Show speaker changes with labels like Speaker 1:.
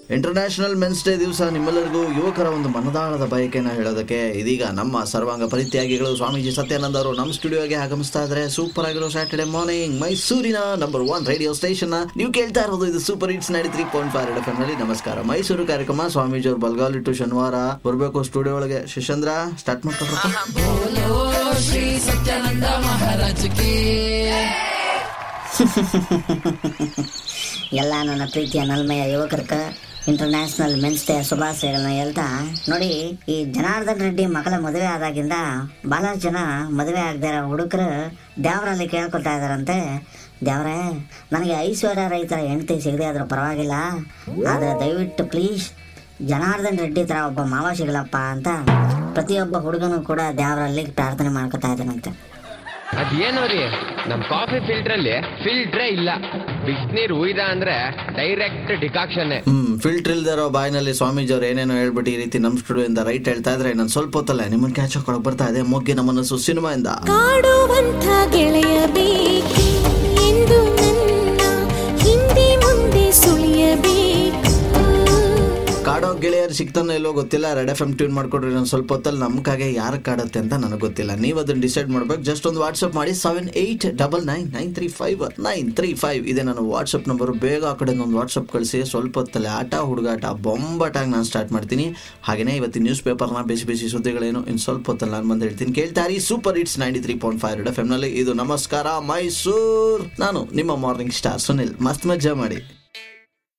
Speaker 1: international Men's day ದಿವಸ ನಿಮ್ಮೆಲ್ಲರಿಗೂ ಯುವಕರ ಒಂದು ಮನದಾಳದ ಬಯಕೆನ ಹೇಳೋದಕ್ಕೆ ಇದೀಗ ನಮ್ಮ ಸರ್ವಾಂಗ ಪರಿತ್ಯಾಗಿಗಳು ಸ್ವಾಮೀಜಿ ಸತ್ಯಾನಂದ ಅವರು ನಮ್ಮ ಸ್ಟುಡಿಯೋಗೆ ಆಗಮಿಸ್ತಾ ಇದ್ರೆ ಸೂಪರ್ ಆಗಿರೋ ಸ್ಯಾಟರ್ಡೆ ಮಾರ್ನಿಂಗ್ ಮೈಸೂರಿನ ನಂಬರ್ ಒನ್ ರೇಡಿಯೋ ಸ್ಟೇಷನ್ ನೀವು ಕೇಳ್ತಾ ಇರೋದು ಇದು super hits ninety three point five F ನಲ್ಲಿ ನಮಸ್ಕಾರ ಮೈಸೂರು ಕಾರ್ಯಕ್ರಮ ಸ್ವಾಮೀಜಿ ಅವ್ರು ಬಲ್ಗಾಲಿಟ್ಟು ಶನಿವಾರ ಬರಬೇಕು ಸ್ಟುಡಿಯೋ ಒಳಗೆ ಶಿಶಂದ್ರ ಸ್ಟಾರ್ಟ್ ಮಾಡ್ಕೊಡ್ರಪ್ಪ
Speaker 2: श्री सत्यानंद महाराज की
Speaker 3: ಎಲ್ಲ ನನ್ನ ಪ್ರೀತಿಯ ನಲ್ಮೆಯ ಯುವಕರ್ಕ ಇಂಟರ್ನ್ಯಾಷನಲ್ ಮೆನ್ಸ್ ಡೇ ಶುಭಾಶಯಗಳನ್ನ ಹೇಳ್ತಾ ನೋಡಿ ಈ ಜನಾರ್ದನ್ ರೆಡ್ಡಿ ಮಗಳ ಮದುವೆ ಆದಾಗಿಂದ ಬಹಳಷ್ಟು ಜನ ಮದುವೆ ಆಗದೆ ಇರೋ ಹುಡುಗರು ದೇವರಲ್ಲಿ ಕೇಳ್ಕೊತಾ ಇದಾರಂತೆ ದೇವ್ರೇ ನನಗೆ ಐಶ್ವರ್ಯ ರೈತರ ಹೆಂಡತಿ ಸಿಗದೆ ಆದ್ರೂ ಪರವಾಗಿಲ್ಲ ಆದರೆ ದಯವಿಟ್ಟು ಪ್ಲೀಸ್ ಜನಾರ್ದನ್ ರೆಡ್ಡಿ ತರ ಒಬ್ಬ ಮಾವ ಸಿಗಲಪ್ಪ ಅಂತ ಪ್ರತಿಯೊಬ್ಬ ಹುಡುಗನು ಕೂಡ ದೇವರಲ್ಲಿ ಪ್ರಾರ್ಥನೆ ಮಾಡ್ಕೊತಾ ಇದ್ದಾನಂತೆ
Speaker 4: ಅದೇನೋ ರೀ ನಮ್ ಕಾಫಿ ಫಿಲ್ಟರ್ ಅಲ್ಲಿ ಫಿಲ್ಟ್ರೇ ಇಲ್ಲ ಬಿಸಿನೀರ್ ಉಯ್ದ ಅಂದ್ರೆ ಡೈರೆಕ್ಟ್ ಡಿಕಾಕ್ಷನ್
Speaker 1: ಹ್ಮ್ ಫಿಲ್ಟರ್ ಇಲ್ದಿರೋ ಬಾಯಿನಲ್ಲಿ ಸ್ವಾಮೀಜಿ ಅವ್ರು ಏನೇನೋ ಹೇಳ್ಬಿಟ್ಟು ಈ ರೀತಿ ನಮ್ಮ ಸ್ಟುಡಿಯೋಯಿಂದ ರೈಟ್ ಹೇಳ್ತಾ ಇದ್ರೆ ನಾನು ಸ್ವಲ್ಪ ಹೊತ್ತಲ್ಲ ನಿಮ್ಮನ್ನ ಕ್ಯಾಚ್ ಹಾಕೊಳಕ್ ಬರ್ತಾ ಇದೆ ಮೊಗ್ಗಿನ ಮನಸ್ಸು ಸಿನಿಮಾಯಿಂದ
Speaker 5: ಕಾಡುವಂಥ ಗೆಳೆಯ ಬೇಕು ಎಂದು ನನ್ನ ಹಿಂದೆ ಮುಂದೆ ಸುಳಿಯಬೇಕು
Speaker 1: ಕಾಡೋ ಗೆಳೆಯರು ಸಿಗ್ತಾನೋ ಇಲ್ಲೋ ಗೊತ್ತಿಲ್ಲ ರೆಡ್ ಎಫ್ ಎಮ್ ಟ್ಯೂನ್ ಮಾಡ್ಕೊಡ್ರಿ ನಾನು ಸ್ವಲ್ಪ ಹೊತ್ತಲ್ಲಿ ನಮ್ಮ ಕಾಗೆ ಯಾರು ಕಾಡುತ್ತೆ ಅಂತ ನನಗೆ ಗೊತ್ತಿಲ್ಲ ನೀವು ಅದನ್ನ ಡಿಸೈಡ್ ಮಾಡ್ಬೇಕು ಜಸ್ಟ್ ಒಂದು ವಾಟ್ಸಪ್ ಮಾಡಿ seven eight double nine nine three five nine three five ಇದೆ ನನ್ನ ವಾಟ್ಸಪ್ ನಂಬರ್ ಬೇಗ ಆ ಕಡೆ ಒಂದು ವಾಟ್ಸಪ್ ಕಳಿಸಿ ಸ್ವಲ್ಪ ಹೊತ್ತಲ್ಲಿ ಆಟ ಹುಡುಗಾಟ ಬೊಂಬಾಟಾಗಿ ನಾನು ಸ್ಟಾರ್ಟ್ ಮಾಡ್ತೀನಿ ಹಾಗೆಯೇ ಇವತ್ತಿನ ನ್ಯೂಸ್ ಪೇಪರ್ನ ಬಿಸಿ ಬಿಸಿ ಸುದ್ದಿಗಳೇನು ಇನ್ನು ಸ್ವಲ್ಪ ಹೊತ್ತಲ್ಲಿ ನಾನು ಬಂದು ಹೇಳ್ತೀನಿ ಕೇಳ್ತಾರಿ super hits ninety three point five Red F ಎಮ್ನಲ್ಲಿ ಇದು ನಮಸ್ಕಾರ ಮೈಸೂರ್ ನಾನು ನಿಮ್ಮ ಮಾರ್ನಿಂಗ್ ಸ್ಟಾರ್ ಸುನಿಲ್ ಮಸ್ತ್ ಮಜ್ಜಾ ಮಾಡಿ